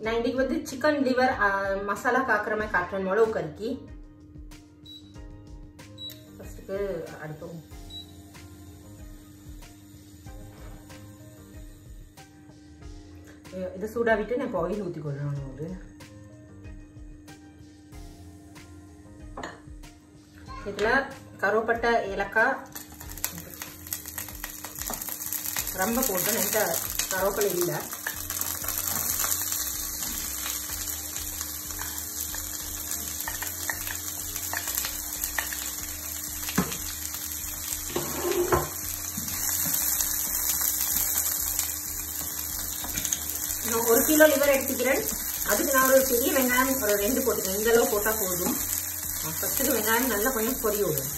நான் இன்னைக்கு வந்து சிக்கன் லிவர் மசாலா காக்குற மாதிரி காட்டுறேன் மிளகு கறிக்கு ஃபர்ஸ்ட்டுக்கு அடுப்போம் இது சூடா விட்டு நான் இப்போ ஆயில் ஊற்றி கொள்ளணும் ஒரு இதில் கருவப்பட்டை ஏலக்காய் ரொம்ப போட்டேன் என்கிட்ட கருவேப்பிலை இல்லை நான் ஒரு கிலோ லிவர் எடுத்துக்கிறேன் அதுக்கு நான் ஒரு பெரிய வெங்காயம் ஒரு ரெண்டு போட்டுக்கிறேன் இந்த அளவு போட்டால் போதும் ஃபஸ்ட்டுக்கு வெங்காயம் நல்லா கொஞ்சம் பொரிய விடும்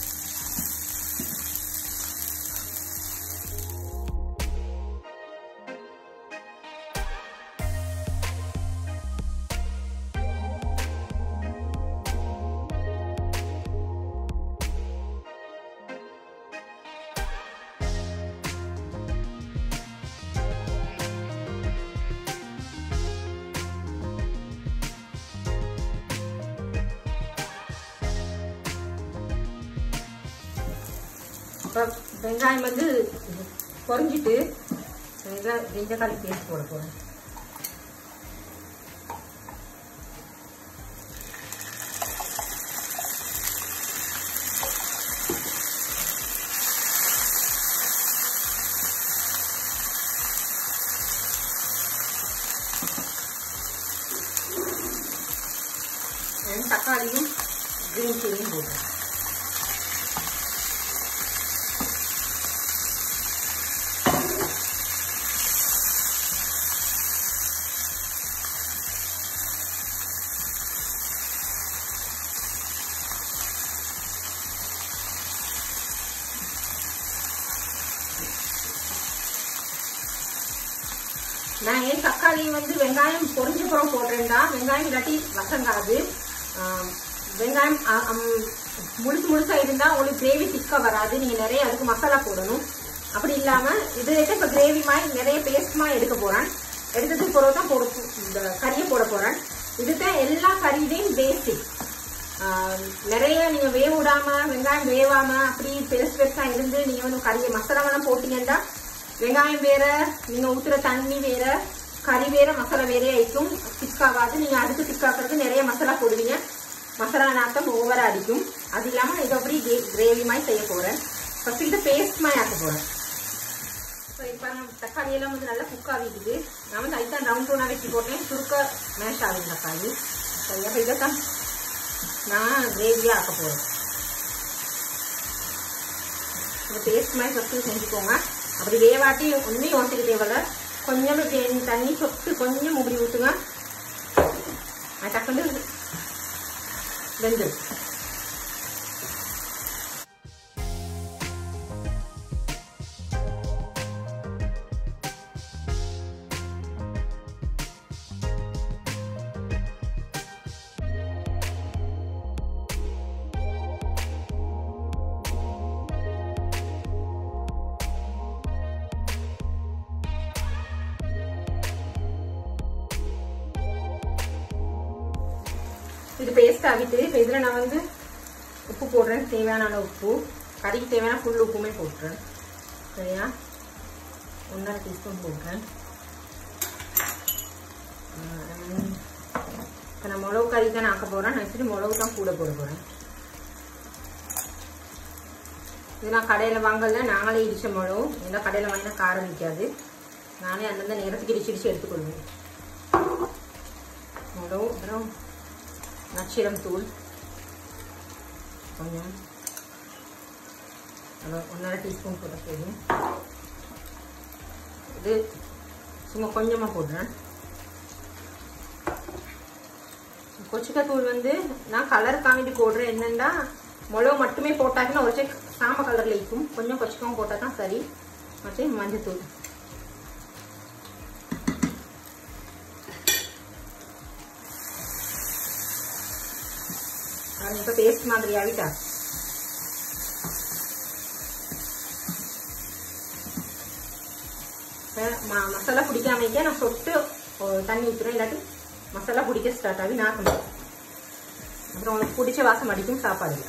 இப்போ வெங்காயம் வந்து பொறிஞ்சிட்டு வெங்காயம் வெங்காய் பேஸ்ட் போட போகிறேன் தக்காளியும் கிரீன் சில்லியும் போடுறேன் நான் ஏன் தக்காளி வந்து வெங்காயம் பொரிஞ்சப்புறம் போடுறேன்டா வெங்காயம் இல்லாட்டி வசங்காது வெங்காயம் முழுசு முழுசா இருந்தா உங்களுக்கு கிரேவி திக்கா வராது நீங்க நிறைய அதுக்கு மசாலா போடணும் அப்படி இல்லாம இது இப்ப கிரேவி மாதிரி நிறைய பேஸ்ட் மாதிரி எடுக்க போறேன் எடுத்ததுக்கு பிறகு தான் போட இந்த கறியை போட போறேன் இதுதான் எல்லா கறியிலையும் பேசிக் நிறைய நீங்க வேக விடாம வெங்காயம் வேவாம அப்படி பெருசு பெருசா இருந்து நீங்க வந்து கறியை மசாலாவெல்லாம் போட்டீங்கன்னா வெங்காயம் வேற நீங்க ஊத்துற தண்ணி வேற கறி வேற மசாலா வேற ஆயிக்கும் திக்காகாது நீங்க அடுத்து திக்காக்குறதுக்கு நிறைய மசாலா போடுவீங்க மசாலா நாட்டம் ஓவரா அடிக்கும் அது இல்லாம இதை அப்படி கிரேவி மாதிரி செய்ய போறேன் ஃபர்ஸ்ட் இதை பேஸ்ட் மாதிரி ஆக்க போறேன் இப்போ தக்காளி எல்லாம் வந்து நல்லா குக் ஆகிடுது நான் வந்து அதுதான் ரவுண்ட் ரவுண்டாக வெட்டி போட்டேன் சுருக்க மேஷ் ஆகுது தக்காளி சரி அப்போ இதைத்தான் நான் கிரேவியாக ஆக்க போகிறேன் இந்த பேஸ்ட் மாதிரி ஃபஸ்ட்டு செஞ்சுக்கோங்க அப்படி வேவாட்டி ஒன்றையும் யோசிக்க தேவையில்ல கொஞ்சம் தண்ணி சொட்டு கொஞ்சம் முடி ஊற்றுங்க அது டக்குன்னு வெந்து இது பேஸ்ட் ஆகிட்டு இப்போ இதில் நான் வந்து உப்பு போடுறேன் தேவையான அளவு உப்பு கறிக்கு தேவையான ஃபுல் உப்புமே போட்டுறேன் சரியா ஒன்றரை டீஸ்பூன் போடுறேன் இப்போ நான் மிளகு கறி தான் ஆக்க போகிறேன் நெக்ஸ்ட்டு மிளகு தான் கூட போட போகிறேன் இது நான் கடையில் வாங்கல நாங்களே இடிச்ச மிளகு எல்லாம் கடையில் வாங்கினா காரம் நிற்காது நானே அந்தந்த நேரத்துக்கு இடிச்சு இடிச்சு எடுத்துக்கொள்வேன் மிளகு அப்புறம் நச்சிரம் தூள் கொஞ்சம் ஒன்றரை டீஸ்பூன் போட்ட போதும் இது சும்மா கொஞ்சமாக போடுறேன் கொச்சிக்காய் தூள் வந்து நான் கலர் காமிட்டு போடுறேன் என்னென்னா மிளகு மட்டுமே போட்டாக்குன்னா ஒரு செக் சாம்ப கலரில் இருக்கும் கொஞ்சம் கொச்சிக்காவும் போட்டால் தான் சரி மற்றும் மஞ்சள் தூள் இப்போ பேஸ்ட் மாதிரி ஆகிட்டா மசாலா பிடிக்காம நான் சொட்டு தண்ணி ஊற்றுறேன் இல்லாட்டி மசாலா பிடிக்க ஸ்டார்ட் ஆகி நாக்கணும் அப்புறம் உங்களுக்கு பிடிச்ச வாசம் அடிக்கும் சாப்பாடுல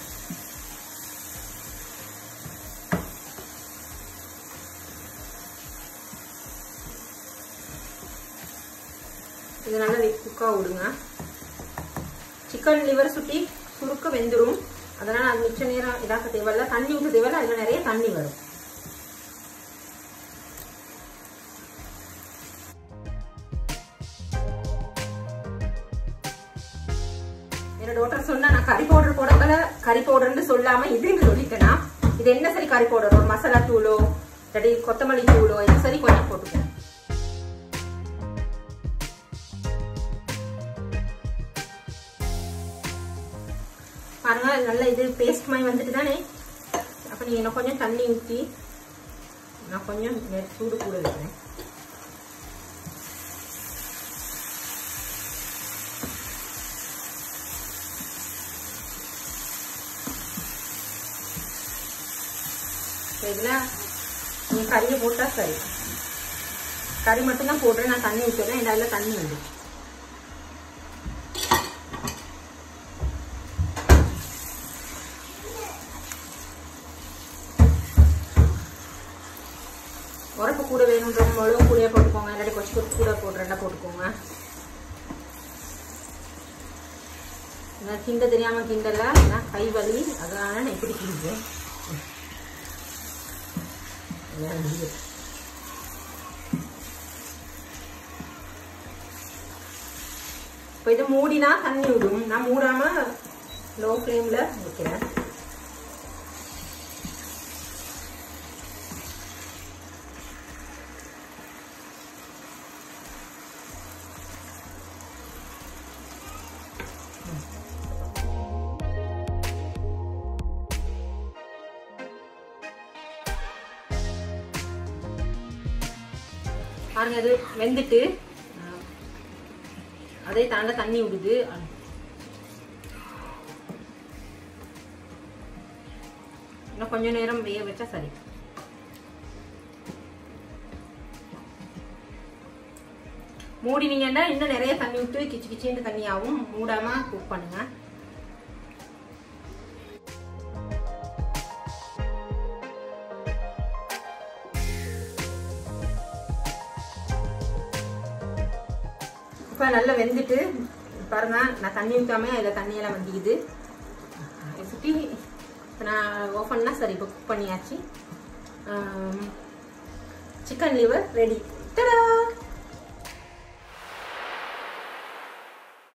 இது நல்லா குக்காக விடுங்க சிக்கன் லிவர் சுட்டி சுருக்க வெந்துடும் அதனால் அது மிச்ச நேரம் இதாக்க தேவையில்ல தண்ணி ஊற்ற தேவையில்ல அதில் நிறைய தண்ணி வரும் என்னோட டாக்டர் சொன்னா நான் கறி பவுடர் போடக்கல கறி பவுடர்னு சொல்லாம இதுன்னு சொல்லிட்டேனா இது என்ன சரி கறி பவுடர் ஒரு மசாலா தூளோ இல்லாட்டி கொத்தமல்லி தூளோ இது சரி கொஞ்சம் போட்டுக்கேன் பாருங்க நல்ல இது பேஸ்ட் மாதிரி வந்துட்டு தானே அப்ப நீங்க இன்னும் கொஞ்சம் தண்ணி ஊற்றி நான் கொஞ்சம் சூடு கூட வைக்கிறேன் இதில் நீங்கள் கறியை போட்டால் சரி கறி மட்டும்தான் போடுறேன் நான் தண்ணி ஊற்றுறேன் என் அதில் தண்ணி உண்டு உரப்பு கூட வேணுன்ற மிளகு கூட போட்டுக்கோங்க இல்லாட்டி கொச்சு கூட போடுறேன்டா போட்டுக்கோங்க நான் கிண்ட தெரியாம கிண்டல நான் கை வலி அதனால நான் இப்படி கிண்டுவேன் இப்போ இது மூடினா தண்ணி விடும் நான் மூடாம லோ ஃப்ளேம்ல வைக்கிறேன் பாருங்க அது வெந்துட்டு அதே தாண்ட தண்ணி விடுது இன்னும் கொஞ்ச நேரம் வேக வச்சா சரி மூடினீங்கன்னா இன்னும் நிறைய தண்ணி விட்டு கிச்சு கிச்சின்னு தண்ணியாகும் மூடாம குக் பண்ணுங்க இப்போ நல்லா வெந்துட்டு பாருங்க நான் தண்ணி ஊற்றாம அதில் தண்ணியெல்லாம் வந்திக்குது சுற்றி நான் ஓப்பன்னா சரி இப்போ குக் பண்ணியாச்சு சிக்கன் லிவர் ரெடி தடா